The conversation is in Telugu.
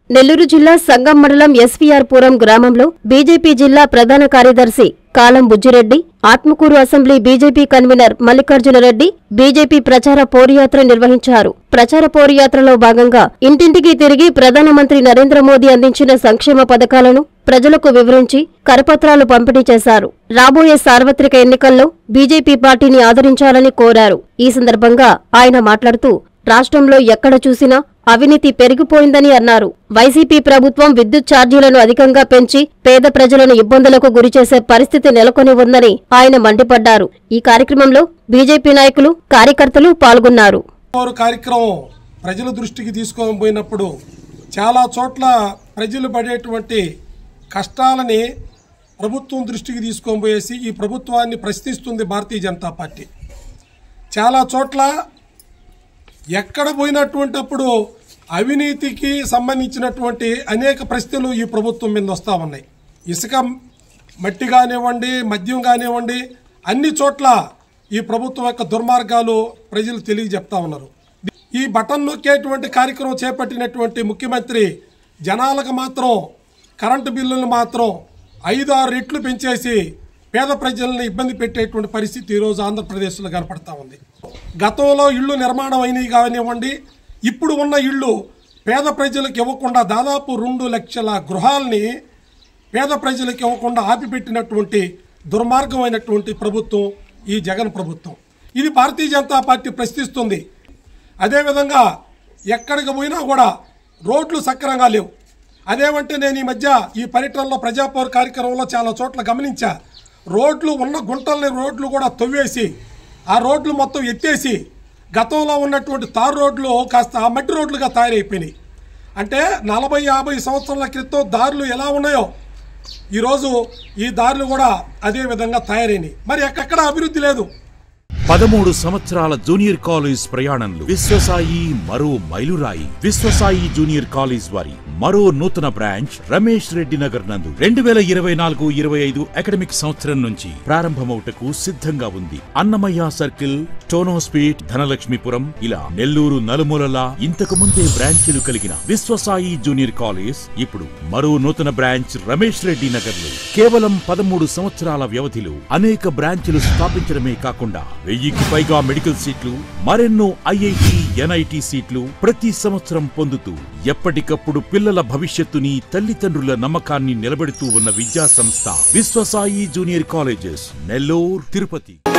నెల్లూరు జిల్లా సంగం మండలం ఎస్వీఆర్ పురం గ్రామంలో బీజేపీ జిల్లా ప్రధాన కార్యదర్శి Kalam Bujjireddy Atmakur assembly BJP convener Mallikarjunareddy BJP ప్రచార పోరుయాత్ర నిర్వహించారు ప్రచార పోరుయాత్రలో భాగంగా ఇంటింటికి తిరిగి ప్రధానమంత్రి నరేంద్ర మోదీ అందించిన సంక్షేమ పథకాలను ప్రజలకు వివరించి కరపత్రాలు పంపిణీ చేశారు రాబోయే సార్వత్రిక ఎన్నికల్లో బీజేపీ పార్టీని ఆదరించాలని కోరారు ఈ సందర్భంగా ఆయన మాట్లాడుతూ రాష్ట్రంలో ఎక్కడ చూసినా అవినీతి పెరిగిపోయిందని అన్నారు వైసీపీ ప్రభుత్వం విద్యుత్ ఛార్జీలను అధికంగా పెంచి పేద ప్రజలను ఇబ్బందులకు గురిచేసే పరిస్థితి నెలకొని ఉందని ఆయన మండిపడ్డారు ఈ కార్యక్రమంలో బీజేపీ నాయకులు కార్యకర్తలు పాల్గొన్నారు పౌరు కార్యక్రమం ప్రజల దృష్టికి తీసుకొని పోయినప్పుడు చాలా చోట్ల ప్రజలు పడేటువంటి కష్టాలని ప్రభుత్వం దృష్టికి తీసుకొని పోయేసి ఈ ప్రభుత్వాన్ని ప్రశ్నిస్తుంది భారతీయ జనతా పార్టీ చాలా చోట్ల ఎక్కడ పోయినటువంటప్పుడు అవినీతికి సంబంధించినటువంటి అనేక ప్రశ్నలు ఈ ప్రభుత్వం మీద వస్తూ ఉన్నాయి ఇసుక మట్టి కానివ్వండి మద్యం కానివ్వండి అన్ని చోట్ల ఈ ప్రభుత్వం యొక్క దుర్మార్గాలు ప్రజలు తెలియజెప్తా ఉన్నారు ఈ బటన్ నొక్కేటువంటి కార్యక్రమం చేపట్టినటువంటి ముఖ్యమంత్రి జనాలకు మాత్రం కరెంటు బిల్లులు మాత్రం ఐదు ఆరు రెట్లు పెంచేసి పేద ప్రజలను ఇబ్బంది పెట్టేటువంటి పరిస్థితి ఈరోజు ఆంధ్రప్రదేశ్లో కనపడతా ఉంది గతంలో ఇళ్ళు నిర్మాణం అయినవి కానివ్వండి ఇప్పుడు ఉన్న ఇళ్ళు పేద ప్రజలకు ఇవ్వకుండా దాదాపు రెండు లక్షల గృహాల్ని పేద ప్రజలకు ఇవ్వకుండా ఆపిపెట్టినటువంటి దుర్మార్గమైనటువంటి ప్రభుత్వం ఈ జగన్ ప్రభుత్వం ఇది భారతీయ జనతా పార్టీ ప్రశ్నిస్తుంది అదేవిధంగా ఎక్కడికి పోయినా కూడా రోడ్లు సక్రంగా లేవు అదేమంటే నేను ఈ మధ్య ఈ పర్యటనలో ప్రజాపౌర కార్యక్రమంలో చాలా చోట్ల గమనించా రోడ్లు ఉన్న గుంటల్ని రోడ్లు కూడా తవ్వేసి ఆ రోడ్లు మొత్తం ఎత్తేసి గతంలో ఉన్నటువంటి తారు రోడ్లు కాస్త మట్టి రోడ్లుగా తయారైపోయినాయి అంటే నలభై యాభై సంవత్సరాల క్రితం దారులు ఎలా ఉన్నాయో ఈరోజు ఈ దారులు కూడా అదే విధంగా తయారైనాయి మరి ఎక్కడ అభివృద్ధి లేదు పదమూడు సంవత్సరాల జూనియర్ కాలేజ్ ప్రయాణంలో విశ్వసాయి మరో మైలురాయి విశ్వసాయి జూనియర్ కాలేజ్ వారి మరో నూతన బ్రాంచ్ రమేష్ రెడ్డి నగర్ నందు రెండు వేల ఇరవై నాలుగు ఇరవై ఐదు అకాడమిక్ సంవత్సరం నుంచి ప్రారంభమవుటకు సిద్ధంగా ఉంది అన్నమయ్య సర్కిల్ టోనోస్పీట్ ధనలక్ష్మీపురం ఇలా నెల్లూరు నలుమూలలా ఇంతకు ముందే బ్రాంచీలు కలిగిన విశ్వసాయి జూనియర్ కాలేజ్ ఇప్పుడు మరో నూతన బ్రాంచ్ రమేష్ రెడ్డి నగర్ లో కేవలం పదమూడు సంవత్సరాల వ్యవధిలో అనేక బ్రాంచ్లు స్థాపించడమే కాకుండా వెయ్యికి పైగా మెడికల్ సీట్లు మరెన్నో ఐఐటి ఎన్ఐటి సీట్లు ప్రతి సంవత్సరం పొందుతూ ఎప్పటికప్పుడు పిల్లల భవిష్యత్తుని తల్లిదండ్రుల నమ్మకాన్ని నిలబెడుతూ ఉన్న విద్యా సంస్థ విశ్వసాయి జూనియర్ కాలేజెస్ నెల్లూరు తిరుపతి